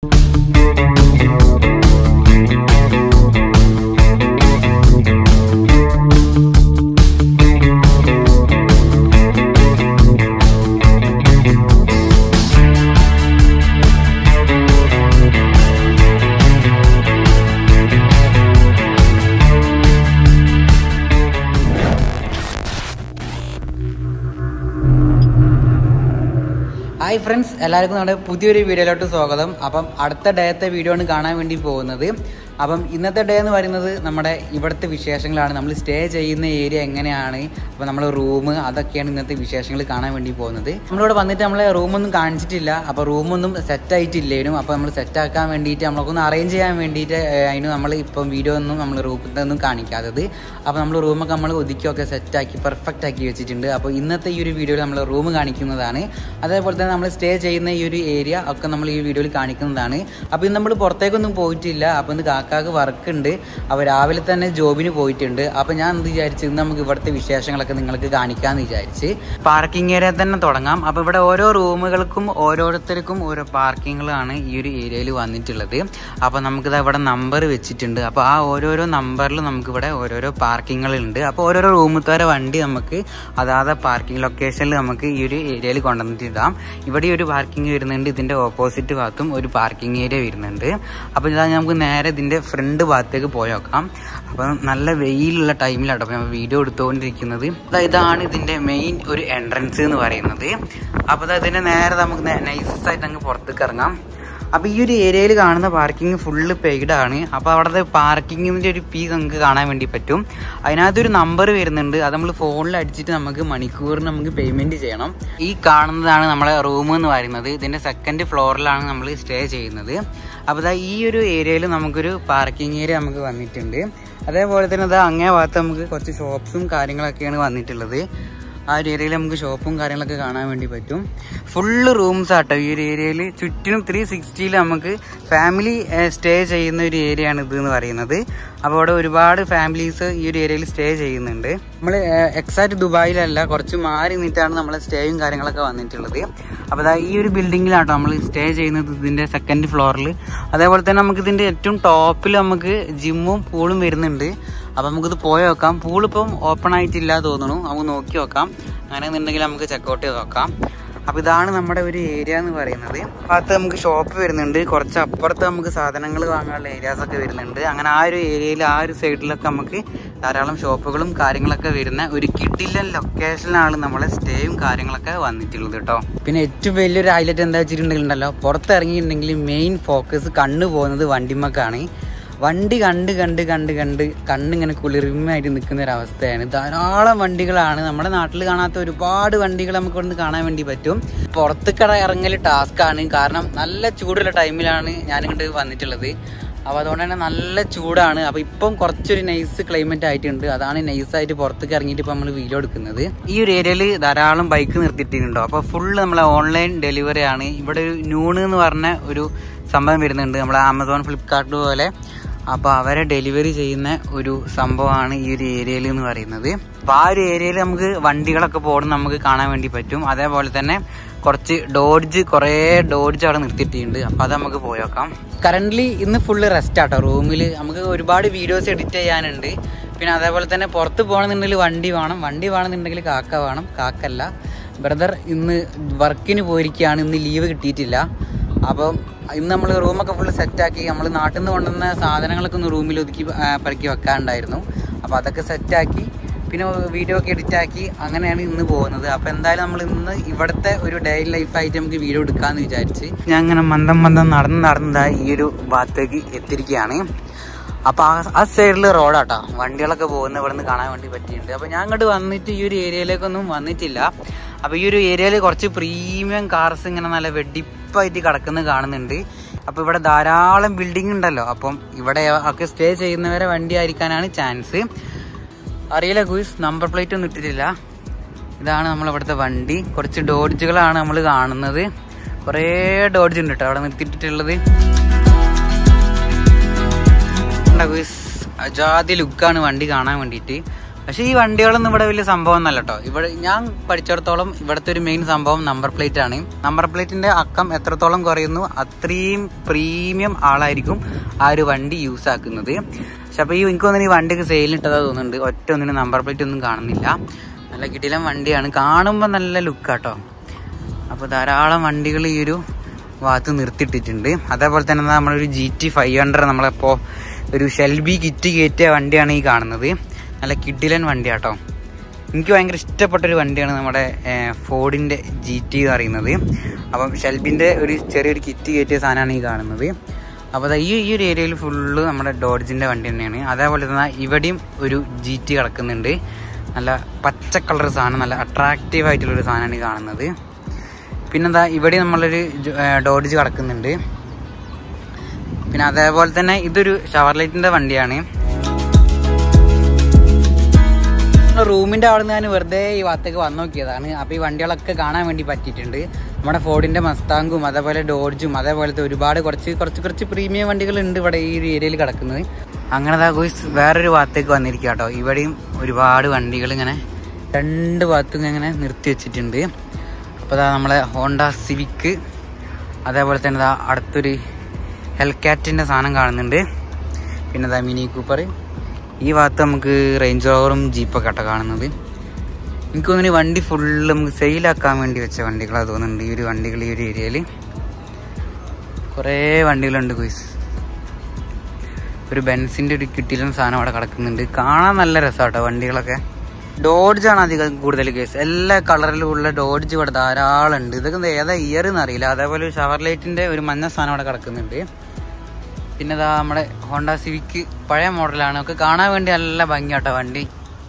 hi friends എല്ലാവർക്കും നമ്മുടെ പുതിയൊരു വീഡിയോയിലോട്ട് സ്വാഗതം അപ്പം അടുത്ത ഡേത്തെ വീഡിയോ ആണ് കാണാൻ വേണ്ടി പോകുന്നത് അപ്പം ഇന്നത്തെ ഡേ എന്ന് പറയുന്നത് നമ്മുടെ ഇവിടുത്തെ വിശേഷങ്ങളാണ് നമ്മൾ സ്റ്റേ ചെയ്യുന്ന ഏരിയ എങ്ങനെയാണ് അപ്പോൾ നമ്മൾ റൂം അതൊക്കെയാണ് ഇന്നത്തെ വിശേഷങ്ങൾ കാണാൻ വേണ്ടി പോകുന്നത് നമ്മളിവിടെ വന്നിട്ട് നമ്മളെ റൂമൊന്നും കാണിച്ചിട്ടില്ല അപ്പോൾ റൂമൊന്നും സെറ്റ് ആയിട്ടില്ലേനും അപ്പോൾ നമ്മൾ സെറ്റ് ആക്കാൻ വേണ്ടിയിട്ട് നമ്മളൊക്കെ അറേഞ്ച് ചെയ്യാൻ വേണ്ടിയിട്ട് ഏഹ്, അതിന് നമ്മൾ ഇപ്പം വീഡിയോ ഒന്നും നമ്മൾ റൂമൊന്നും കാണിക്കാത്തത് അപ്പോൾ നമ്മൾ റൂമൊക്കെ നമ്മൾ ഒതുക്കിയൊക്കെ സെറ്റാക്കി പെർഫെക്റ്റ് ആക്കി വെച്ചിട്ടുണ്ട് അപ്പോൾ ഇന്നത്തെ ഈ ഒരു വീഡിയോയിൽ നമ്മൾ റൂം കാണിക്കുന്നതാണ് അതേപോലെ തന്നെ നമ്മൾ സ്റ്റേ ചെയ്യുന്ന ഈ ഒരു ഏരിയ ഒക്കെ നമ്മൾ ഈ വീഡിയോയിൽ കാണിക്കുന്നതാണ് അപ്പോൾ ഇന്ന് നമ്മൾ പുറത്തേക്കൊന്നും പോയിട്ടില്ല അപ്പോൾ ഇന്ന് കാക്കാക്ക് വർക്ക് ഉണ്ട് അപ്പോൾ രാവിലെ തന്നെ ജോബിന് പോയിട്ടുണ്ട് അപ്പോൾ ഞാൻ എന്ത് വിചാരിച്ചു ഇന്ന് നമുക്ക് ഇവിടുത്തെ വിശേഷങ്ങളൊക്കെ നിങ്ങൾക്ക് കാണിക്കാമെന്ന് വിചാരിച്ച് പാർക്കിംഗ് ഏരിയ തന്നെ തുടങ്ങാം അപ്പോൾ ഇവിടെ ഓരോ റൂമുകൾക്കും ഓരോരുത്തർക്കും ഓരോ പാർക്കിങ്ങുകളാണ് ഈ ഒരു ഏരിയയിൽ വന്നിട്ടുള്ളത് അപ്പോൾ നമുക്കിത് ഇവിടെ നമ്പർ വെച്ചിട്ടുണ്ട് അപ്പോൾ ആ ഓരോരോ നമ്പറിൽ നമുക്കിവിടെ ഓരോരോ പാർക്കിങ്ങുകളുണ്ട് അപ്പോൾ ഓരോരോ റൂമത്തോരെ വണ്ടി നമുക്ക് അതാത് പാർക്കിംഗ് ലൊക്കേഷനിൽ നമുക്ക് ഈ ഒരു ഏരിയയിൽ കൊണ്ടുവന്നിട്ട് ഇടാം ഇവിടെ ഒരു പാർക്കിംഗ് വരുന്നുണ്ട് ഇതിൻ്റെ ഓപ്പോസിറ്റ് ഭാഗത്തും ഒരു പാർക്കിംഗ് ഏരിയ വരുന്നുണ്ട് അപ്പോൾ ഇതാ നമുക്ക് നേരെ ഇതിൻ്റെ ഫ്രണ്ട് ഭാഗത്തേക്ക് പോയി നോക്കാം അപ്പോൾ നല്ല വെയിലുള്ള ടൈമിലാണ് അപ്പോൾ ഞാൻ വീഡിയോ എടുത്തുകൊണ്ടിരിക്കുന്നത് ദാ ഇതാണ് ഇതിൻ്റെ മെയിൻ ഒരു എൻട്രൻസ് എന്ന് പറയുന്നത് അപ്പോൾ ദാ ഇതിൻ്റെ നേരെ നമുക്ക് നൈസായിട്ട് അങ്ങ് പുറത്തേക്ക് ഇറങ്ങാം അപ്പോൾ ഈ ഒരു ഏരിയയിൽ കാണുന്ന പാർക്കിംഗ് ഫുള്ള് പെയ്ഡ് ആണ് അപ്പോൾ അവിടുത്തെ പാർക്കിങ്ങിൻ്റെ ഒരു പീസ് നമുക്ക് കാണാൻ വേണ്ടി പറ്റും അതിനകത്തൊരു നമ്പർ വരുന്നുണ്ട് അത് നമ്മൾ ഫോണിൽ അടിച്ചിട്ട് നമുക്ക് മണിക്കൂറിന് നമുക്ക് പേയ്മെൻറ്റ് ചെയ്യണം ഈ കാണുന്നതാണ് നമ്മളെ റൂം എന്ന് പറയുന്നത് ഇതിൻ്റെ സെക്കൻഡ് ഫ്ലോറിലാണ് നമ്മൾ സ്റ്റേ ചെയ്യുന്നത് അപ്പോൾ ദാ ഈ ഒരു ഏരിയയിൽ നമുക്കൊരു പാർക്കിംഗ് ഏരിയ നമുക്ക് വന്നിട്ടുണ്ട് അതേപോലെ തന്നെ അത് അങ്ങേ ഭാഗത്ത് നമുക്ക് കുറച്ച് ഷോപ്സും കാര്യങ്ങളൊക്കെയാണ് വന്നിട്ടുള്ളത് ആ ഒരു ഏരിയയിൽ നമുക്ക് ഷോപ്പും കാര്യങ്ങളൊക്കെ കാണാൻ വേണ്ടി പറ്റും ഫുള്ള് റൂംസ് ആട്ടോ ഈ ഒരു ഏരിയയിൽ ചുറ്റിനും ത്രീ സിക്സ്റ്റിയിൽ നമുക്ക് ഫാമിലി സ്റ്റേ ചെയ്യുന്ന ഒരു ഏരിയ ആണ് ഇത് എന്ന് പറയുന്നത് അപ്പോൾ അവിടെ ഒരുപാട് ഫാമിലീസ് ഈ ഒരു ഏരിയയിൽ സ്റ്റേ ചെയ്യുന്നുണ്ട് നമ്മൾ എക്സാക്ട് ദുബായിലല്ല കുറച്ച് മാറി നിന്നിട്ടാണ് നമ്മളെ സ്റ്റേയും കാര്യങ്ങളൊക്കെ വന്നിട്ടുള്ളത് അപ്പോൾ അതാ ഈ ഒരു ബിൽഡിങ്ങിലാട്ടോ നമ്മൾ സ്റ്റേ ചെയ്യുന്നത് ഇതിൻ്റെ സെക്കൻഡ് ഫ്ലോറിൽ അതേപോലെ തന്നെ നമുക്ക് ഇതിൻ്റെ ഏറ്റവും ടോപ്പിൽ നമുക്ക് ജിമ്മും പൂളും വരുന്നുണ്ട് അപ്പം നമുക്കിത് പോയി നോക്കാം പൂൾ ഇപ്പം ഓപ്പൺ ആയിട്ടില്ല തോന്നുന്നു നമുക്ക് നോക്കി നോക്കാം അങ്ങനെ എന്നുണ്ടെങ്കിൽ നമുക്ക് ചെക്കൗട്ട് ചെയ്ത് നോക്കാം അപ്പോൾ ഇതാണ് നമ്മുടെ ഒരു ഏരിയ എന്ന് പറയുന്നത് ഭാഗത്ത് നമുക്ക് ഷോപ്പ് വരുന്നുണ്ട് കുറച്ച് അപ്പുറത്ത് നമുക്ക് സാധനങ്ങൾ വാങ്ങാനുള്ള ഏരിയാസ് ഒക്കെ വരുന്നുണ്ട് അങ്ങനെ ആ ഒരു ഏരിയയിൽ ആ ഒരു സൈഡിലൊക്കെ നമുക്ക് ധാരാളം ഷോപ്പുകളും കാര്യങ്ങളൊക്കെ വരുന്ന ഒരു കിഡിലൻ ലൊക്കേഷനിലാണ് നമ്മളെ സ്റ്റേയും കാര്യങ്ങളൊക്കെ വന്നിട്ടുള്ളത് കേട്ടോ പിന്നെ ഏറ്റവും വലിയൊരു ഹൈലൈറ്റ് എന്താ വെച്ചിട്ടുണ്ടെങ്കിലുണ്ടല്ലോ പുറത്തിറങ്ങിയിട്ടുണ്ടെങ്കിൽ മെയിൻ ഫോക്കസ് കണ്ണു പോകുന്നത് വണ്ടിമക്കാണ് വണ്ടി കണ്ട് കണ്ട് കണ്ട് കണ്ട് കണ്ണിങ്ങനെ കുളിർമയായിട്ട് നിൽക്കുന്ന ഒരു അവസ്ഥയാണ് ധാരാളം വണ്ടികളാണ് നമ്മുടെ നാട്ടിൽ കാണാത്ത ഒരുപാട് വണ്ടികൾ നമുക്ക് ഇവിടുന്ന് കാണാൻ വേണ്ടി പറ്റും പുറത്തേക്കട ഇറങ്ങൽ ടാസ്ക് ആണ് കാരണം നല്ല ചൂടുള്ള ടൈമിലാണ് ഞാനിങ്ങോട്ട് വന്നിട്ടുള്ളത് അപ്പോൾ അതുകൊണ്ട് തന്നെ നല്ല ചൂടാണ് അപ്പോൾ ഇപ്പം കുറച്ചൊരു നൈസ് ക്ലൈമറ്റ് ആയിട്ടുണ്ട് അതാണ് നൈസായിട്ട് പുറത്തേക്ക് ഇറങ്ങിയിട്ട് ഇപ്പോൾ നമ്മൾ വീഡിയോ എടുക്കുന്നത് ഈ ഒരു ഏരിയയിൽ ധാരാളം ബൈക്ക് നിർത്തിയിട്ടുണ്ടോ അപ്പോൾ ഫുള്ള് നമ്മളെ ഓൺലൈൻ ഡെലിവറി ആണ് ഇവിടെ ഒരു നൂണ് എന്ന് പറഞ്ഞ ഒരു സംഭവം വരുന്നുണ്ട് നമ്മളെ ആമസോൺ ഫ്ലിപ്കാർട്ട് പോലെ അപ്പോൾ അവരെ ഡെലിവറി ചെയ്യുന്ന ഒരു സംഭവമാണ് ഈ ഒരു ഏരിയയിൽ എന്ന് പറയുന്നത് അപ്പോൾ ആ ഒരു ഏരിയയിൽ നമുക്ക് വണ്ടികളൊക്കെ പോകുന്നത് നമുക്ക് കാണാൻ വേണ്ടി പറ്റും അതേപോലെ തന്നെ കുറച്ച് ഡോഡ്ജ് കുറേ ഡോഡ്ജ് അവിടെ നിർത്തിയിട്ടുണ്ട് അപ്പോൾ അത് നമുക്ക് പോയേക്കാം കറൻ്റ്ലി ഇന്ന് ഫുള്ള് റെസ്റ്റ് ആട്ടോ റൂമിൽ നമുക്ക് ഒരുപാട് വീഡിയോസ് എഡിറ്റ് ചെയ്യാനുണ്ട് പിന്നെ അതേപോലെ തന്നെ പുറത്ത് പോകണമെന്നുണ്ടെങ്കിൽ വണ്ടി വേണം വണ്ടി വേണമെന്നുണ്ടെങ്കിൽ കാക്ക വേണം കാക്കല്ല ബ്രദർ ഇന്ന് വർക്കിന് പോയിരിക്കുകയാണ് ഇന്ന് ലീവ് കിട്ടിയിട്ടില്ല അപ്പം ഇന്ന് നമ്മൾ റൂമൊക്കെ ഫുള്ള് സെറ്റാക്കി നമ്മൾ നാട്ടിൽ നിന്ന് കൊണ്ടുവന്ന സാധനങ്ങളൊക്കെ ഒന്ന് റൂമിൽ ഒതുക്കി ആ, പെറുക്കി വെക്കാനുണ്ടായിരുന്നു അപ്പോൾ അതൊക്കെ സെറ്റാക്കി പിന്നെ വീഡിയോ ഒക്കെ എഡിറ്റ് ആക്കി അങ്ങനെയാണ് ഇന്ന് പോകുന്നത് അപ്പോൾ എന്തായാലും നമ്മൾ ഇന്ന് ഇവിടുത്തെ ഒരു ഡേ ലൈഫായിട്ട് നമുക്ക് വീഡിയോ എടുക്കാമെന്ന് വിചാരിച്ച് ഞാൻ അങ്ങനെ മന്ദം മന്ദം നടന്ന് നടന്നതാ ഈ ഒരു ഭാഗത്തേക്ക് എത്തിയിരിക്കുകയാണ് അപ്പോൾ ആ ആ സൈഡിൽ റോഡാട്ടോ വണ്ടികളൊക്കെ പോകുന്ന ഇവിടെ നിന്ന് കാണാൻ വേണ്ടി പറ്റിയിട്ടുണ്ട് അപ്പോൾ ഞാൻ അങ്ങോട്ട് വന്നിട്ട് ഈ ഒരു ഏരിയയിലേക്കൊന്നും വന്നിട്ടില്ല അപ്പോൾ ഈ ഒരു ഏരിയയിൽ കുറച്ച് പ്രീമിയം കാർസ് ഇങ്ങനെ നല്ല വെടിപ്പായിട്ട് കിടക്കുന്നത് കാണുന്നുണ്ട് അപ്പോൾ ഇവിടെ ധാരാളം ബിൽഡിംഗ് ഉണ്ടല്ലോ അപ്പം ഇവിടെ ഒക്കെ സ്റ്റേ ചെയ്യുന്നവരെ വണ്ടി ആയിരിക്കാനാണ് ചാൻസ് അറിയില്ല ഗുയിസ് നമ്പർ പ്ലേറ്റ് ഒന്നും ഇട്ടിട്ടില്ല ഇതാണ് നമ്മളിവിടുത്തെ വണ്ടി കുറച്ച് ഡോഡ്ജുകളാണ് നമ്മൾ കാണുന്നത് കുറേ ഡോഡ്ജ് ഉണ്ട് കേട്ടോ അവിടെ നിർത്തിയിട്ടുള്ളത് ഗുയിസ് അജാതി ലുക്കാണ് വണ്ടി കാണാൻ വേണ്ടിയിട്ട് പക്ഷേ ഈ വണ്ടികളൊന്നും ഇവിടെ വലിയ സംഭവം ഒന്നല്ല കേട്ടോ ഇവിടെ ഞാൻ പഠിച്ചിടത്തോളം ഇവിടുത്തെ ഒരു മെയിൻ സംഭവം നമ്പർ പ്ലേറ്റ് ആണ് നമ്പർ പ്ലേറ്റിന്റെ അക്കം എത്രത്തോളം കുറയുന്നു അത്രയും പ്രീമിയം ആളായിരിക്കും ആ ഒരു വണ്ടി യൂസ് ആക്കുന്നത് പക്ഷെ അപ്പോൾ ഈ എനിക്ക് തോന്നുന്നു ഈ വണ്ടിക്ക് സെയിലിട്ടതാ തോന്നുന്നുണ്ട് ഒറ്റ ഒന്നിനും നമ്പർ പ്ലേറ്റ് ഒന്നും കാണുന്നില്ല നല്ല കിടിലം വണ്ടിയാണ് കാണുമ്പോൾ നല്ല ലുക്കാട്ടോ അപ്പോൾ ധാരാളം വണ്ടികൾ ഈ ഒരു ഭാഗത്ത് നിർത്തിയിട്ടിട്ടുണ്ട് അതേപോലെ തന്നെ നമ്മളൊരു ജി ടി ഫൈവ് ഹൺഡ്രഡ് നമ്മളിപ്പോൾ ഒരു ഷെൽബി കിറ്റ് കയറ്റിയ വണ്ടിയാണ് ഈ കാണുന്നത് നല്ല കിഡിലൻ വണ്ടിയാട്ടോ എനിക്ക് ഭയങ്കര ഇഷ്ടപ്പെട്ടൊരു വണ്ടിയാണ് നമ്മുടെ ഫോർഡിൻ്റെ ജി ടി എന്ന് പറയുന്നത് അപ്പം ഷെൽബിൻ്റെ ഒരു ചെറിയൊരു കിറ്റ് കയറ്റിയ സാധനമാണ് ഈ കാണുന്നത് അപ്പോൾ ദാ ഈ ഈ ഒരു ഏരിയയിൽ ഫുള്ള് നമ്മുടെ ഡോഡ്ജിൻ്റെ വണ്ടി തന്നെയാണ് അതേപോലെ തന്നെ ഇവിടെയും ഒരു ജി ടി കിടക്കുന്നുണ്ട് നല്ല പച്ച കളർ സാധനം നല്ല അട്രാക്റ്റീവ് ആയിട്ടുള്ളൊരു സാധനമാണ് ഈ കാണുന്നത് പിന്നെന്താ ഇവിടെ നമ്മളൊരു ജ- ഏ, ഡോഡ്ജ് കിടക്കുന്നുണ്ട് പിന്നെ അതേപോലെ തന്നെ ഇതൊരു ഷവർ ലൈറ്റിന്റെ വണ്ടിയാണ് റൂമിന്റെ അവിടെ നിന്ന് ഞാൻ വെറുതെ ഈ ഭാഗത്തേക്ക് വന്നു നോക്കിയതാണ് അപ്പോൾ ഈ വണ്ടികളൊക്കെ കാണാൻ വേണ്ടി പറ്റിയിട്ടുണ്ട് നമ്മുടെ ഫോർഡിന്റെ മസ്താങ്കും അതേപോലെ ഡോഡ്ജും അതേപോലത്തെ ഒരുപാട് കുറച്ച് കുറച്ച് കുറച്ച് പ്രീമിയം വണ്ടികളുണ്ട് ഇവിടെ ഈ ഒരു ഏരിയയിൽ കിടക്കുന്നത് അങ്ങനെ ദാ ഗോയ്സ് വേറൊരു ഭാഗത്തേക്ക് വന്നിരിക്കുക കേട്ടോ ഇവിടെയും ഒരുപാട് വണ്ടികൾ ഇങ്ങനെ രണ്ട് ഭാഗത്തും ഇങ്ങനെ നിർത്തി വെച്ചിട്ടുണ്ട് അപ്പോൾ ദാ നമ്മളെ ഹോണ്ട സിവിക്ക് അതേപോലെ തന്നെ ദാ അടുത്തൊരു ഹെൽക്കാറ്റിൻ്റെ സാധനം കാണുന്നുണ്ട് പിന്നെ ദാ മിനി കൂപ്പർ ഈ ഭാഗത്ത് നമുക്ക് റേഞ്ച് റോവറും ജീപ്പൊക്കെ ആട്ടോ കാണുന്നത് എനിക്ക് തോന്നുന്നു ഈ വണ്ടി ഫുള്ള് നമുക്ക് സെയിലാക്കാൻ വേണ്ടി വെച്ച വണ്ടികളാണ് തോന്നുന്നുണ്ട് ഈ ഒരു വണ്ടികൾ ഈ ഒരു ഏരിയയിൽ കുറേ വണ്ടികളുണ്ട് കുയിസ് ഒരു ബെൻസിൻ്റെ ഒരു കിട്ടിയിലും സാധനം അവിടെ കിടക്കുന്നുണ്ട് കാണാൻ നല്ല രസമാട്ടോ വണ്ടികളൊക്കെ ഡോഡ്ജ് ആണ് അധികം കൂടുതൽ കേസ് എല്ലാ കളറിലും ഉള്ള ഡോഡ്ജ് ഇവിടെ ധാരാളം ഉണ്ട് ഇതൊക്കെ ഇത് ഏതാ ഇയർ എന്നറിയില്ല അതേപോലെ ഒരു ഷവർ ലൈറ്റിന്റെ ഒരു മഞ്ഞ സാധനം അവിടെ കിടക്കുന്നുണ്ട് പിന്നെ ഇതാ നമ്മുടെ ഹോണ്ട സിവിക്ക് പഴയ മോഡലാണ് ഒക്കെ കാണാൻ വേണ്ടി നല്ല ഭംഗിയാട്ടോ വണ്ടി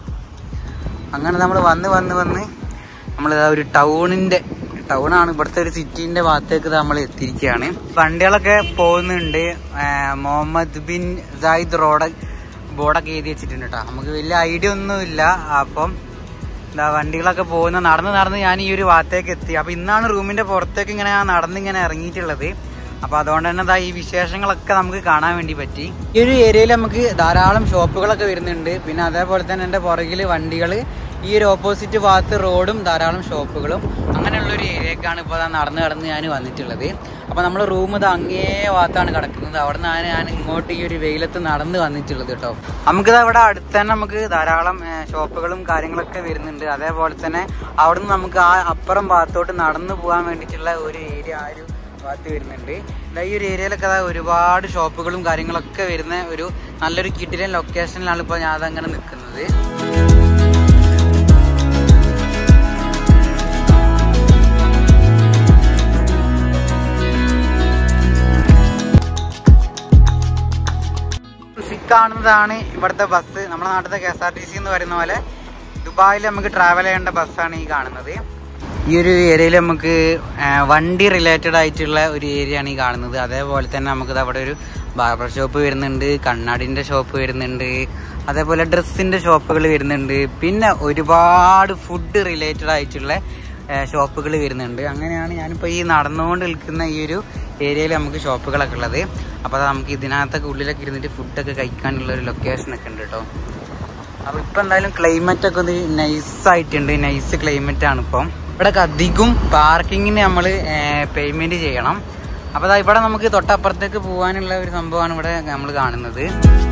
അങ്ങനെ നമ്മൾ വന്ന് വന്ന് വന്ന് നമ്മളിതാ ഒരു ടൗണിന്റെ ടൗണാണ് ഇവിടുത്തെ ഒരു സിറ്റിന്റെ ഭാഗത്തേക്ക് നമ്മൾ എത്തിയിരിക്കുകയാണ് വണ്ടികളൊക്കെ പോകുന്നുണ്ട് ആ, മുഹമ്മദ് ബിൻ സായിദ് റോഡ് ബോർഡൊക്കെ എഴുതി വെച്ചിട്ടുണ്ട് കേട്ടോ നമുക്ക് വലിയ ഐഡിയ ഒന്നുമില്ല അപ്പം എന്താ വണ്ടികളൊക്കെ പോകുന്ന നടന്ന് നടന്ന് ഞാൻ ഈ ഒരു ഭാഗത്തേക്ക് എത്തി അപ്പൊ ഇന്നാണ് റൂമിന്റെ പുറത്തേക്ക് ഇങ്ങനെ ഞാൻ നടന്ന് ഇങ്ങനെ ഇറങ്ങിയിട്ടുള്ളത് അപ്പൊ അതുകൊണ്ട് തന്നെ ദാ ഈ വിശേഷങ്ങളൊക്കെ നമുക്ക് കാണാൻ വേണ്ടി പറ്റി ഈ ഒരു ഏരിയയിൽ നമുക്ക് ധാരാളം ഷോപ്പുകളൊക്കെ വരുന്നുണ്ട് പിന്നെ അതേപോലെ തന്നെ എൻ്റെ പുറകിൽ വണ്ടികൾ ഈ ഒരു ഓപ്പോസിറ്റ് ഭാഗത്ത് റോഡും ധാരാളം ഷോപ്പുകളും അങ്ങനെയുള്ള ഒരു ഏരിയക്കാണ് ഇപ്പോൾ നടന്ന് കടന്ന് ഞാൻ വന്നിട്ടുള്ളത് അപ്പോൾ നമ്മൾ റൂം ഇത് അങ്ങേ ഭാഗത്താണ് കിടക്കുന്നത് അവിടെ നിന്നാണ് ഞാൻ ഇങ്ങോട്ട് ഈ ഒരു വെയിലത്ത് നടന്ന് വന്നിട്ടുള്ളത് കേട്ടോ നമുക്കിത് അവിടെ അടുത്ത് തന്നെ നമുക്ക് ധാരാളം ഏ, ഷോപ്പുകളും കാര്യങ്ങളൊക്കെ വരുന്നുണ്ട് അതേപോലെ തന്നെ അവിടെ നിന്ന് നമുക്ക് ആ അപ്പുറം ഭാഗത്തോട്ട് നടന്നു പോകാൻ വേണ്ടിയിട്ടുള്ള ഒരു ഏരിയ ആ ഒരു ഭാഗത്ത് വരുന്നുണ്ട് ദാ ഈ ഒരു ഏരിയയിലൊക്കെ ദാ ഒരുപാട് ഷോപ്പുകളും കാര്യങ്ങളൊക്കെ വരുന്ന ഒരു നല്ലൊരു കിട്ടിലൻ ലൊക്കേഷനിലാണ് ഇപ്പോൾ ഞാൻ അതങ്ങനെ നിൽക്കുന്നത് കാണുന്നതാണ് ഇവിടുത്തെ ബസ് നമ്മുടെ നാട്ടിലെ K S R T C എന്ന് പറയുന്ന പോലെ ദുബായിൽ നമുക്ക് ട്രാവൽ ചെയ്യേണ്ട ബസ്സാണ് ഈ കാണുന്നത് ഈ ഒരു ഏരിയയിൽ നമുക്ക് ആ, വണ്ടി റിലേറ്റഡ് ആയിട്ടുള്ള ഒരു ഏരിയ ആണ് ഈ കാണുന്നത് അതേപോലെ തന്നെ നമുക്ക് അവിടെ ഒരു ബാർബർ ഷോപ്പ് വരുന്നുണ്ട് കണ്ണാടിന്റെ ഷോപ്പ് വരുന്നുണ്ട് അതേപോലെ ഡ്രസ്സിന്റെ ഷോപ്പുകൾ വരുന്നുണ്ട് പിന്നെ ഒരുപാട് ഫുഡ് റിലേറ്റഡ് ആയിട്ടുള്ള ഷോപ്പുകൾ വരുന്നുണ്ട് അങ്ങനെയാണ് ഞാനിപ്പോൾ ഈ നടന്നുകൊണ്ട് നിൽക്കുന്ന ഈ ഒരു ഏരിയയിൽ നമുക്ക് ഷോപ്പുകളൊക്കെ ഉള്ളത് അപ്പോൾ അത് നമുക്ക് ഇതിനകത്തൊക്കെ ഉള്ളിലൊക്കെ ഇരുന്നിട്ട് ഫുഡൊക്കെ കഴിക്കാനുള്ള ഒരു ലൊക്കേഷനൊക്കെ ഉണ്ട് കേട്ടോ അപ്പോൾ ഇപ്പം എന്തായാലും ക്ലൈമറ്റ് ഒക്കെ ഒന്ന് നൈസ് ആയിട്ടുണ്ട് നൈസ് ക്ലൈമറ്റ് ആണ് ഇപ്പം ഇവിടെ അധികം പാർക്കിങ്ങിന് നമ്മൾ പേയ്മെന്റ് ചെയ്യണം അപ്പോൾ ദാ ഇവിടെ നമുക്ക് തൊട്ടപ്പുറത്തേക്ക് പോകാനുള്ള ഒരു സംഭവമാണ് ഇവിടെ നമ്മൾ കാണുന്നത്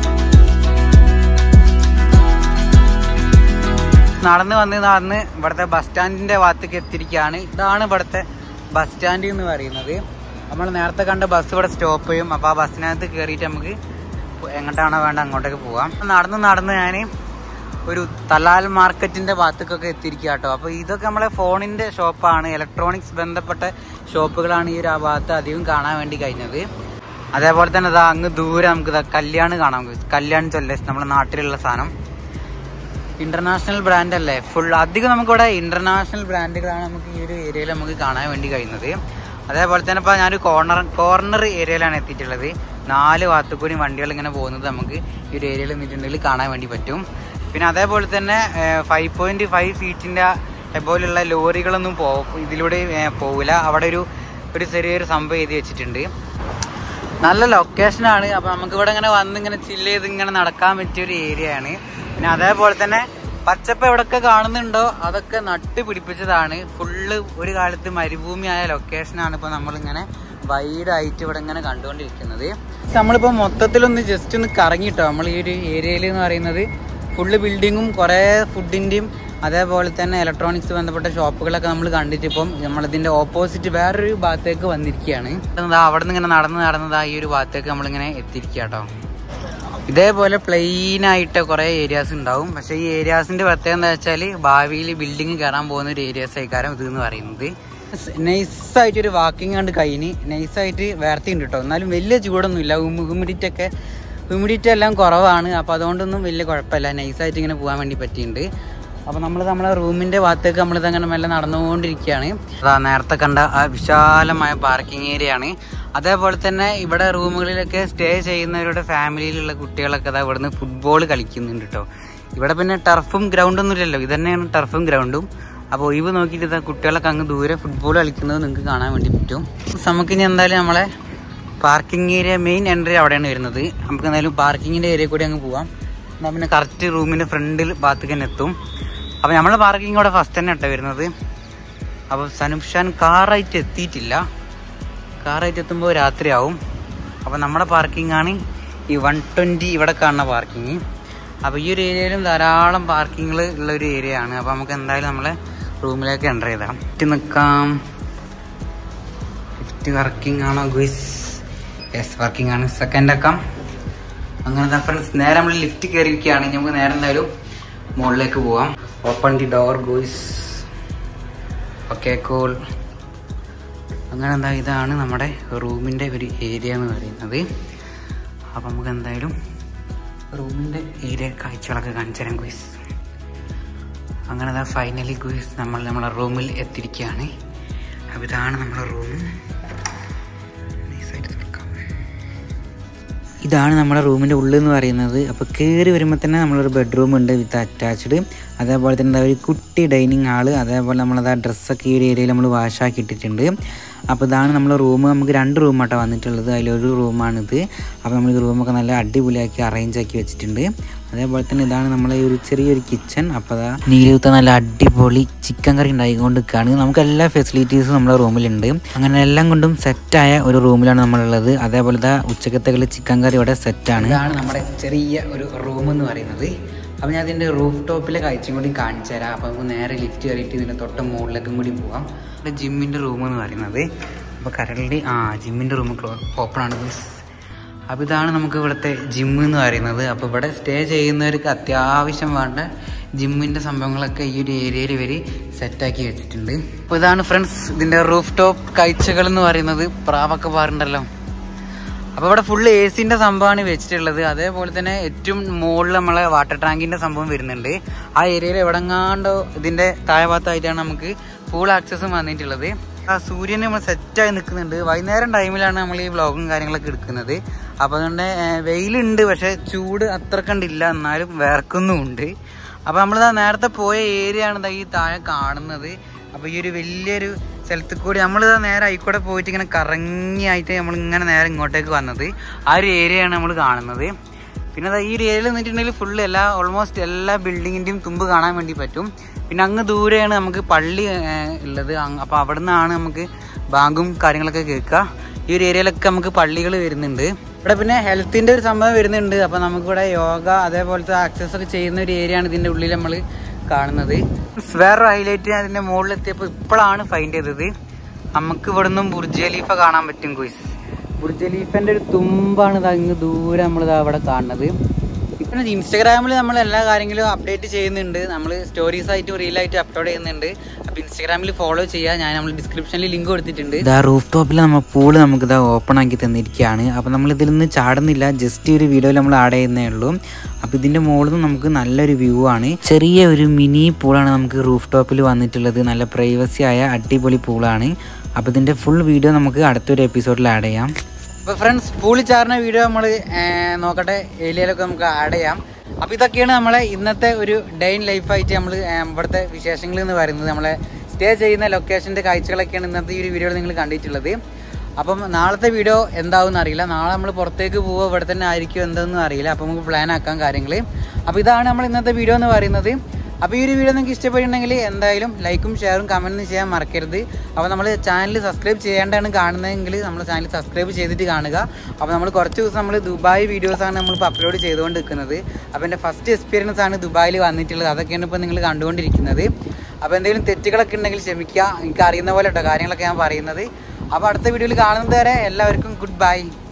നടന്ന് വന്ന് നടന്ന് ഇവിടുത്തെ ബസ് സ്റ്റാൻഡിന്റെ ഭാഗത്തേക്ക് എത്തിയിരിക്കുകയാണ് ഇതാണ് ഇവിടുത്തെ ബസ് സ്റ്റാൻഡ് എന്ന് പറയുന്നത് നമ്മൾ നേരത്തെ കണ്ട ബസ് ഇവിടെ സ്റ്റോപ്പ് ചെയ്യും അപ്പോൾ ആ ബസ്സിനകത്ത് കയറിയിട്ട് നമുക്ക് എങ്ങോട്ടാണോ വേണ്ട അങ്ങോട്ടേക്ക് പോവാം നടന്ന് നടന്ന് ഞാൻ ഒരു തലാൽ മാർക്കറ്റിന്റെ ഭാഗത്തേക്കൊക്കെ എത്തിയിരിക്കുക കേട്ടോ അപ്പോൾ ഇതൊക്കെ നമ്മളെ ഫോണിന്റെ ഷോപ്പാണ് ഇലക്ട്രോണിക്സ് ബന്ധപ്പെട്ട ഷോപ്പുകളാണ് ഈ ഒരു ആ ഭാഗത്ത് അധികം കാണാൻ വേണ്ടി കഴിഞ്ഞത് അതേപോലെ തന്നെ ഇതാ അങ്ങ് ദൂരെ നമുക്ക് ഇതാ കല്യാൺ കാണാം കല്യാൺ ജ്വല്ലേഴ്സ് നമ്മുടെ നാട്ടിലുള്ള സാധനം ഇന്റർനാഷണൽ ബ്രാൻഡ് അല്ലേ ഫുൾ അധികം നമുക്കിവിടെ ഇന്റർനാഷണൽ ബ്രാൻഡുകളാണ് നമുക്ക് ഈ ഒരു ഏരിയയിൽ നമുക്ക് കാണാൻ വേണ്ടി കഴിയുന്നത് അതേപോലെ തന്നെ ഇപ്പോൾ ഞാനൊരു കോർണർ കോർണർ ഏരിയയിലാണ് എത്തിയിട്ടുള്ളത് നാല് ഭാഗത്തുകൂടി വണ്ടികൾ ഇങ്ങനെ പോകുന്നത് നമുക്ക് ഈ ഒരു ഏരിയയിൽ നിന്നിട്ടുണ്ടെങ്കിൽ കാണാൻ വേണ്ടി പറ്റും പിന്നെ അതേപോലെ തന്നെ ഫൈവ് പോയിന്റ് ഫൈവ് ഫീറ്റിന്റെ പോലുള്ള ലോറികളൊന്നും പോ ഇതിലൂടെ ഏഹ്, പോവില്ല അവിടെ ഒരു ഒരു ചെറിയൊരു സംഭവം എഴുതി വെച്ചിട്ടുണ്ട് നല്ല ലൊക്കേഷനാണ് അപ്പൊ നമുക്ക് ഇവിടെ ഇങ്ങനെ വന്ന് ഇങ്ങനെ ചില്ല് ചെയ്ത് ഇങ്ങനെ നടക്കാൻ പറ്റിയ ഒരു ഏരിയ ആണ് പിന്നെ അതേപോലെ തന്നെ പച്ചപ്പ് എവിടൊക്കെ കാണുന്നുണ്ടോ അതൊക്കെ നട്ട് പിടിപ്പിച്ചതാണ് ഫുള്ള് ഒരു കാലത്ത് മരുഭൂമിയായ ലൊക്കേഷനാണ് ഇപ്പൊ നമ്മളിങ്ങനെ വൈഡായിട്ട് ഇവിടെ ഇങ്ങനെ കണ്ടുകൊണ്ടിരിക്കുന്നത് നമ്മളിപ്പോ മൊത്തത്തിലൊന്ന് ജസ്റ്റ് ഒന്ന് കറങ്ങിട്ടോ നമ്മൾ ഈ ഒരു ഏരിയയിൽ എന്ന് പറയുന്നത് ഫുള്ള് ബിൽഡിങ്ങും കുറേ ഫുഡിന്റെയും അതേപോലെ തന്നെ ഇലക്ട്രോണിക്സ് ബന്ധപ്പെട്ട ഷോപ്പുകളൊക്കെ നമ്മൾ കണ്ടിട്ട് ഇപ്പം നമ്മളിതിന്റെ ഓപ്പോസിറ്റ് വേറൊരു ഭാഗത്തേക്ക് വന്നിരിക്കുകയാണ് ദാ അവിടെ നിന്ന് ഇങ്ങനെ നടന്ന് നടന്നതാ ഈ ഒരു ഭാഗത്തേക്ക് നമ്മളിങ്ങനെ എത്തിയിരിക്കുക കേട്ടോ ഇതേപോലെ പ്ലെയിൻ ആയിട്ട് കുറെ ഏരിയാസ് ഉണ്ടാവും പക്ഷെ ഈ ഏരിയാസിന്റെ പ്രത്യേകത എന്താ വെച്ചാൽ ഭാവിയിൽ ബിൽഡിംഗ് കയറാൻ പോകുന്ന ഒരു ഏരിയാസ് ആയിക്കാരം ഇത് എന്ന് പറയുന്നത് നൈസായിട്ട് ഒരു വാക്കിംഗ് കണ്ട് കഴിഞ്ഞ് നൈസായിട്ട് വേർത്തിണ്ട് കേട്ടോ എന്നാലും വലിയ ചൂടൊന്നും ഇല്ല ഹ്യൂമിഡിറ്റി ഒക്കെ ഹ്യൂമിഡിറ്റി എല്ലാം കുറവാണ് അപ്പോൾ അതുകൊണ്ടൊന്നും വലിയ കുഴപ്പമില്ല നൈസായിട്ട് ഇങ്ങനെ പോകാൻ വേണ്ടി പറ്റിയിട്ടുണ്ട് അപ്പോൾ നമ്മൾ നമ്മളെ റൂമിൻ്റെ ഭാഗത്തേക്ക് നമ്മളിത് അങ്ങനെ മെല്ലെ നടന്നുകൊണ്ടിരിക്കുകയാണ് അതാ നേരത്തെ കണ്ട ആ വിശാലമായ പാർക്കിംഗ് ഏരിയ ആണ് അതേപോലെ തന്നെ ഇവിടെ റൂമുകളിലൊക്കെ സ്റ്റേ ചെയ്യുന്നവരുടെ ഫാമിലിയിലുള്ള കുട്ടികളൊക്കെ അതാ ഇവിടുന്ന് ഫുട്ബോൾ കളിക്കുന്നുണ്ട് കേട്ടോ ഇവിടെ പിന്നെ ടർഫും ഗ്രൗണ്ടൊന്നും ഇല്ലല്ലോ ഇത് തന്നെയാണ് ടർഫും ഗ്രൗണ്ടും അപ്പോൾ ഒഴിവ് നോക്കിയിട്ട് ഇതാ കുട്ടികളൊക്കെ അങ്ങ് ദൂരെ ഫുട്ബോൾ കളിക്കുന്നത് നിങ്ങൾക്ക് കാണാൻ വേണ്ടി പറ്റും നമുക്കിനി എന്തായാലും നമ്മളെ പാർക്കിംഗ് ഏരിയ മെയിൻ എൻട്രി അവിടെയാണ് വരുന്നത് നമുക്ക് എന്തായാലും പാർക്കിങ്ങിൻ്റെ ഏരിയ കൂടി അങ്ങ് പോവാം എന്നാൽ പിന്നെ കറക്റ്റ് റൂമിൻ്റെ ഫ്രണ്ടിൽ ഭാഗത്തേക്ക് തന്നെ എത്തും അപ്പോൾ നമ്മളെ പാർക്കിംഗ് അവിടെ ഫസ്റ്റ് തന്നെ ഇട്ടോ വരുന്നത് അപ്പോൾ സനുപ്ഷാൻ കാറായിട്ട് എത്തിയിട്ടില്ല കാറായിട്ട് എത്തുമ്പോൾ രാത്രിയാവും അപ്പോൾ നമ്മുടെ പാർക്കിംഗ് ആണ് ഈ വൺ ട്വൻറ്റി ഇവിടെ കാണുന്ന പാർക്കിംഗ് അപ്പോൾ ഈ ഒരു ഏരിയയിലും ധാരാളം പാർക്കിങ്ങൾ ഉള്ള ഒരു ഏരിയ ആണ് അപ്പോൾ നമുക്ക് എന്തായാലും നമ്മളെ റൂമിലേക്ക് എൻ്റർ ചെയ്താം ലിഫ്റ്റ് നിൽക്കാം ലിഫ്റ്റ് വർക്കിംഗ് ആണോ ഗുയിസ് യെസ് വർക്കിംഗ് ആണ് സെക്കൻഡ് ആക്കാം അങ്ങനെ ഫ്രണ്ട്സ് നേരെ നമ്മൾ ലിഫ്റ്റ് കയറിയിരിക്കുകയാണ് ഇനി നമുക്ക് നേരെ എന്തായാലും മുകളിലേക്ക് പോവാം open the door guys okay cool അങ്ങനെ എന്താ ഇതാണ് നമ്മുടെ റൂമിൻ്റെ ഒരു ഏരിയ എന്ന് പറയുന്നത് അപ്പം നമുക്ക് എന്തായാലും റൂമിൻ്റെ ഏരിയ കാഴ്ചകളൊക്കെ കാണിച്ചു തരാം ഗുയിസ് അങ്ങനെ എന്താ ഫൈനലി ഗുയിസ് നമ്മൾ നമ്മളെ റൂമിൽ എത്തിയിരിക്കുകയാണ് അപ്പോൾ ഇതാണ് നമ്മുടെ റൂം നൈസായിട്ട് തുറക്കാം ഇതാണ് നമ്മുടെ റൂമിൻ്റെ ഉള്ളിൽ എന്ന് പറയുന്നത് അപ്പോൾ കയറി വരുമ്പോൾ തന്നെ നമ്മളൊരു ബെഡ്റൂം ഉണ്ട് വിത്ത് അറ്റാച്ച്ഡ് അതേപോലെ തന്നെ എന്താ ഒരു കുട്ടി ഡൈനിങ് ഹാള് അതേപോലെ നമ്മളത് ആ ഡ്രസ്സൊക്കെ ഈ ഒരു ഏരിയയിൽ നമ്മൾ വാഷാക്കി ഇട്ടിട്ടുണ്ട് അപ്പോൾ ഇതാണ് നമ്മളെ റൂം നമുക്ക് രണ്ട് റൂമാട്ടോ വന്നിട്ടുള്ളത് അതിലൊരു റൂമാണിത് അപ്പോൾ നമ്മൾ ഈ റൂമൊക്കെ നല്ല അടിപൊളിയാക്കി അറേഞ്ച് ആക്കി വെച്ചിട്ടുണ്ട് അതേപോലെ തന്നെ ഇതാണ് നമ്മളെ ഈ ഒരു ചെറിയൊരു കിച്ചൺ അപ്പോൾ അതാ നീലൂത്ത നല്ല അടിപൊളി ചിക്കൻ കറി ഉണ്ടായിക്കൊണ്ട് നിൽക്കുകയാണ് നമുക്ക് എല്ലാ ഫെസിലിറ്റീസും നമ്മുടെ റൂമിലുണ്ട് അങ്ങനെ എല്ലാം കൊണ്ടും സെറ്റായ ഒരു റൂമിലാണ് നമ്മളുള്ളത് അതേപോലെ ഇതാ ഉച്ചക്കത്തേക്കുള്ള ചിക്കൻ കറി ഇവിടെ സെറ്റാണ് ഇതാണ് നമ്മുടെ ചെറിയ ഒരു റൂം എന്ന് പറയുന്നത് അപ്പോൾ ഞാൻ ഇതിൻ്റെ റൂഫ് ടോപ്പിലെ കാഴ്ചയും കൂടി കാണിച്ചു തരാം അപ്പോൾ നമുക്ക് നേരെ ലിഫ്റ്റ് കയറിയിട്ട് ഇതിൻ്റെ തൊട്ട് മുകളിലേക്കും കൂടി പോവാം ഇവിടെ ജിമ്മിൻ്റെ റൂം എന്ന് പറയുന്നത് അപ്പോൾ കരളിൻ്റെ ആ ജിമ്മിൻ്റെ റൂം ഓപ്പൺ ആണ് ഗുസ് അപ്പോൾ ഇതാണ് നമുക്ക് ഇവിടുത്തെ ജിമ്മ് എന്ന് പറയുന്നത് അപ്പോൾ ഇവിടെ സ്റ്റേ ചെയ്യുന്നവർക്ക് അത്യാവശ്യം വേണ്ട ജിമ്മിൻ്റെ സംഭവങ്ങളൊക്കെ ഈ ഒരു ഏരിയയിൽ ഇവർ സെറ്റാക്കി വെച്ചിട്ടുണ്ട് അപ്പോൾ ഇതാണ് ഫ്രണ്ട്സ് ഇതിൻ്റെ റൂഫ് ടോപ്പ് കാഴ്ചകൾ എന്ന് പറയുന്നത് പ്രാവൊക്കെ പാറുണ്ടല്ലോ അപ്പോൾ ഇവിടെ ഫുള്ള് എ സിന്റെ സംഭവമാണ് വെച്ചിട്ടുള്ളത് അതേപോലെ തന്നെ ഏറ്റവും മുകളിൽ നമ്മളെ വാട്ടർ ടാങ്കിന്റെ സംഭവം വരുന്നുണ്ട് ആ ഏരിയയിൽ എവിടെങ്ങാണ്ടോ ഇതിന്റെ താഴെ ഭാഗത്തായിട്ടാണ് നമുക്ക് ഫുൾ ആക്സസും വന്നിട്ടുള്ളത് ആ സൂര്യൻ നമ്മൾ സെറ്റായി നിൽക്കുന്നുണ്ട് വൈകുന്നേരം ടൈമിലാണ് നമ്മൾ ഈ വ്ളോഗും കാര്യങ്ങളൊക്കെ എടുക്കുന്നത് അപ്പോൾ അതുകൊണ്ട് ഏഹ്, വെയിലുണ്ട് പക്ഷെ ചൂട് അത്ര കണ്ടില്ല എന്നാലും വേർക്കുന്നുമുണ്ട് അപ്പോൾ നമ്മളിതാ നേരത്തെ പോയ ഏരിയ ആണ് ദാ ഈ താഴെ കാണുന്നത് അപ്പോൾ ഈ ഒരു വലിയൊരു സ്ഥലത്ത് കൂടി നമ്മളിതാ നേരെ ആയിക്കൂടെ പോയിട്ട് ഇങ്ങനെ കറങ്ങിയായിട്ട് നമ്മൾ ഇങ്ങനെ നേരെ ഇങ്ങോട്ടേക്ക് വന്നത് ആ ഒരു ഏരിയയാണ് നമ്മൾ കാണുന്നത് പിന്നെ ദാ ഈ ഒരു ഏരിയയിൽ നിന്നിട്ടുണ്ടെങ്കിൽ ഫുള്ള് എല്ലാ ഓൾമോസ്റ്റ് എല്ലാ ബിൽഡിങ്ങിൻ്റെയും തുമ്പ് കാണാൻ വേണ്ടി പറ്റും പിന്നെ അങ്ങ് ദൂരെയാണ് നമുക്ക് പള്ളി ഏഹ്, ഉള്ളത് അങ്ങ് അപ്പോൾ അവിടെ നിന്നാണ് നമുക്ക് ബാങ്കും കാര്യങ്ങളൊക്കെ കേൾക്കുക ഈ ഒരു ഏരിയയിലൊക്കെ നമുക്ക് പള്ളികൾ വരുന്നുണ്ട് ഇവിടെ പിന്നെ ഹെൽത്തിന്റെ ഒരു സംഭവം വരുന്നുണ്ട് അപ്പൊ നമുക്കിവിടെ യോഗ അതേപോലത്തെ ആക്സസ് ഒക്കെ ചെയ്യുന്ന ഒരു ഏരിയ ആണ് ഇതിന്റെ ഉള്ളിൽ നമ്മൾ കാണുന്നത് വേറൊരു ഹൈലൈറ്റ് അതിന്റെ മുകളിൽ എത്തിയപ്പോൾ ഇപ്പോഴാണ് ഫൈൻഡ് ചെയ്തത് നമുക്ക് ഇവിടെ നിന്നും ബുർജ് ഖലീഫ കാണാൻ പറ്റും കുയിസ് ബുർജ് ഖലീഫന്റെ ഒരു തുമ്പാണ് ഇത് അങ്ങ് ദൂരെ നമ്മൾ അവിടെ കാണുന്നത് ഇപ്പം ഇൻസ്റ്റാഗ്രാമിൽ നമ്മൾ എല്ലാ കാര്യങ്ങളും അപ്ഡേറ്റ് ചെയ്യുന്നുണ്ട് നമ്മൾ സ്റ്റോറീസ് ആയിട്ട് റീലായിട്ട് അപ്ലോഡ് ചെയ്യുന്നുണ്ട് അപ്പോൾ ഇൻസ്റ്റാഗ്രാമിൽ ഫോളോ ചെയ്യുക ഞാൻ നമ്മൾ ഡിസ്ക്രിപ്ഷനിൽ ലിങ്ക് കൊടുത്തിട്ടുണ്ട് ഇതാ റൂഫ് ടോപ്പിൽ നമ്മൾ പൂള് നമുക്ക് ഇതാ ഓപ്പൺ ആക്കി തന്നിരിക്കുകയാണ് അപ്പോൾ നമ്മൾ ഇതിൽ നിന്ന് ചാടുന്നില്ല ജസ്റ്റ് ഒരു വീഡിയോയിൽ നമ്മൾ ആഡ് ചെയ്യുന്നേ ഉള്ളൂ അപ്പോൾ ഇതിൻ്റെ മുകളിൽ നിന്ന് നമുക്ക് നല്ലൊരു വ്യൂ ആണ് ചെറിയ ഒരു മിനി പൂളാണ് നമുക്ക് റൂഫ് ടോപ്പിൽ വന്നിട്ടുള്ളത് നല്ല പ്രൈവസി ആയ അടിപൊളി പൂളാണ് അപ്പോൾ ഇതിൻ്റെ ഫുൾ വീഡിയോ നമുക്ക് അടുത്തൊരു എപ്പിസോഡിൽ ആഡ് ചെയ്യാം അപ്പോൾ ഫ്രണ്ട്സ് പൂളിൽ ചാറുന്ന വീഡിയോ നമ്മൾ നോക്കട്ടെ ഏരിയയിലൊക്കെ നമുക്ക് ആഡ് ചെയ്യാം അപ്പോൾ ഇതൊക്കെയാണ് നമ്മളെ ഇന്നത്തെ ഒരു ഡേ ഇൻ ലൈഫായിട്ട് നമ്മൾ ഇവിടുത്തെ വിശേഷങ്ങൾ എന്ന് പറയുന്നത് നമ്മളെ സ്റ്റേ ചെയ്യുന്ന ലൊക്കേഷൻ്റെ കാഴ്ചകളൊക്കെയാണ് ഇന്നത്തെ ഈ ഒരു വീഡിയോയിൽ നിങ്ങൾ കണ്ടിട്ടുള്ളത് അപ്പം നാളത്തെ വീഡിയോ എന്താവും അറിയില്ല നാളെ നമ്മൾ പുറത്തേക്ക് പോവുക ഇവിടെ തന്നെ ആയിരിക്കും എന്തെന്നും അറിയില്ല അപ്പം നമുക്ക് പ്ലാൻ ആക്കാം കാര്യങ്ങൾ അപ്പോൾ ഇതാണ് നമ്മൾ ഇന്നത്തെ വീഡിയോ എന്ന് പറയുന്നത് അപ്പോൾ ഈ ഒരു വീഡിയോ നിങ്ങൾക്ക് ഇഷ്ടപ്പെട്ടിട്ടുണ്ടെങ്കിൽ എന്തായാലും ലൈക്കും ഷെയറും കമൻറ്റും ചെയ്യാൻ മറക്കരുത് അപ്പോൾ നമ്മൾ ചാനൽ സബ്സ്ക്രൈബ് ചെയ്യേണ്ടതാണ് കാണുന്നതെങ്കിൽ നമ്മൾ ചാനൽ സബ്സ്ക്രൈബ് ചെയ്തിട്ട് കാണുക അപ്പോൾ നമ്മൾ കുറച്ച് ദിവസം നമ്മൾ ദുബായ് വീഡിയോസാണ് നമ്മളിപ്പോൾ അപ്ലോഡ് ചെയ്തുകൊണ്ട് നിൽക്കുന്നത് അപ്പോൾ എൻ്റെ ഫസ്റ്റ് എക്സ്പീരിയൻസ് ആണ് ദുബായിൽ വന്നിട്ടുള്ളത് അതൊക്കെയാണ് ഇപ്പോൾ നിങ്ങൾ കണ്ടുകൊണ്ടിരിക്കുന്നത് അപ്പോൾ എന്തെങ്കിലും തെറ്റുകളൊക്കെ ഉണ്ടെങ്കിൽ ക്ഷമിക്കുക എനിക്ക് അറിയുന്ന പോലെ കേട്ടോ കാര്യങ്ങളൊക്കെ ഞാൻ പറയുന്നത് അപ്പോൾ അടുത്ത വീഡിയോയിൽ കാണുന്നത് വരെ എല്ലാവർക്കും ഗുഡ് ബൈ